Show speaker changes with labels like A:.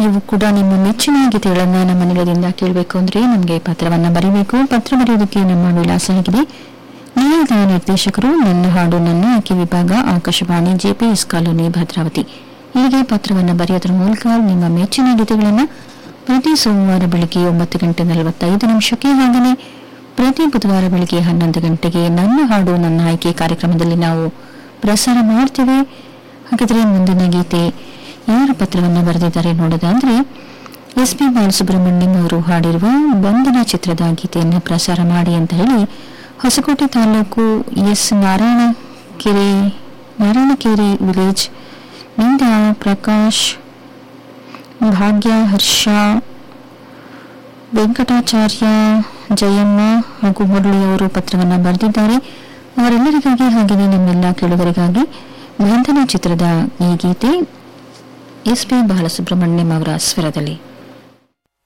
A: ನೀವು ಕೂಡ ನಿಮ್ಮ ಮೆಚ್ಚಿನ ಗೀತೆಗಳನ್ನ ನಮ್ಮ ನಿಲಯದಿಂದ ಕೇಳಬೇಕು ಅಂದ್ರೆ ನಮಗೆ ಪತ್ರವನ್ನ ಬರೀಬೇಕು ಪತ್ರ ಬರೆಯೋದಕ್ಕೆ ನಮ್ಮ ವಿಳಾಸ ಆಗಿದೆ ನಿಲಯದ ನಿರ್ದೇಶಕರು ನನ್ನ ಹಾಡು ನನ್ನ ಆಯ್ಕೆ ವಿಭಾಗ ಆಕಾಶವಾಣಿ ಜೆಪಿಎಸ್ ಕಾಲೋನಿ ಭದ್ರಾವತಿ ಹೀಗೆ ಪತ್ರವನ್ನು ಬರೆಯೋದ್ರ ಮೂಲಕ ನಿಮ್ಮ ಮೆಚ್ಚಿನ ಗೀತೆಗಳನ್ನ ಪ್ರತಿ ಸೋಮವಾರ ಬೆಳಗ್ಗೆ ಒಂಬತ್ತು ಗಂಟೆ ನಲವತ್ತೈದು ನಿಮಿಷಕ್ಕೆ ಹಾಗೆಯೇ ಪ್ರತಿ ಬುಧವಾರ ಬೆಳಗ್ಗೆ ಹನ್ನೊಂದು ಗಂಟೆಗೆ ನನ್ನ ಹಾಡು ನನ್ನ ಆಯ್ಕೆ ಕಾರ್ಯಕ್ರಮದಲ್ಲಿ ನಾವು ಪ್ರಸಾರ ಮಾಡ್ತೇವೆ ಹಾಗಾದ್ರೆ ಮುಂದಿನ ಗೀತೆ ಯಾರು ಪತ್ರವನ್ನು ಬರೆದಿದ್ದಾರೆ ನೋಡೋದಾದ್ರೆ ಎಸ್ ಪಿ ಬಾಲಸುಬ್ರಹ್ಮಣ್ಯಂ ಅವರು ಹಾಡಿರುವ ಬಂಧನ ಚಿತ್ರದ ಗೀತೆಯನ್ನು ಪ್ರಸಾರ ಮಾಡಿ ಅಂತ ಹೇಳಿ ಹೊಸಕೋಟೆ ತಾಲೂಕು ಎಸ್ ನಾರಾಯಣಕೆರೆ ನಾರಾಯಣಕೆರೆ ವಿಲೇಜ್ ನಿಂದ ಪ್ರಕಾಶ್ ಭಾಗ್ಯ ಹರ್ಷ ವೆಂಕಟಾಚಾರ್ಯ ಜಯಮ್ಮ ಹಾಗೂ ಮುರಳಿಯವರು ಪತ್ರವನ್ನು ಬರೆದಿದ್ದಾರೆ ಅವರೆಲ್ಲರಿಗಾಗಿ ಹಾಗೆಯೇ ನಮ್ಮೆಲ್ಲ ಕೇಳುಗರಿಗಾಗಿ ಬಂಧನ ಚಿತ್ರದ ಈ ಗೀತೆ ಎಸ್ ಪಿ ಬಾಲಸುಬ್ರಹ್ಮಣ್ಯಂ ಅವರ ಸ್ವರದಲ್ಲಿ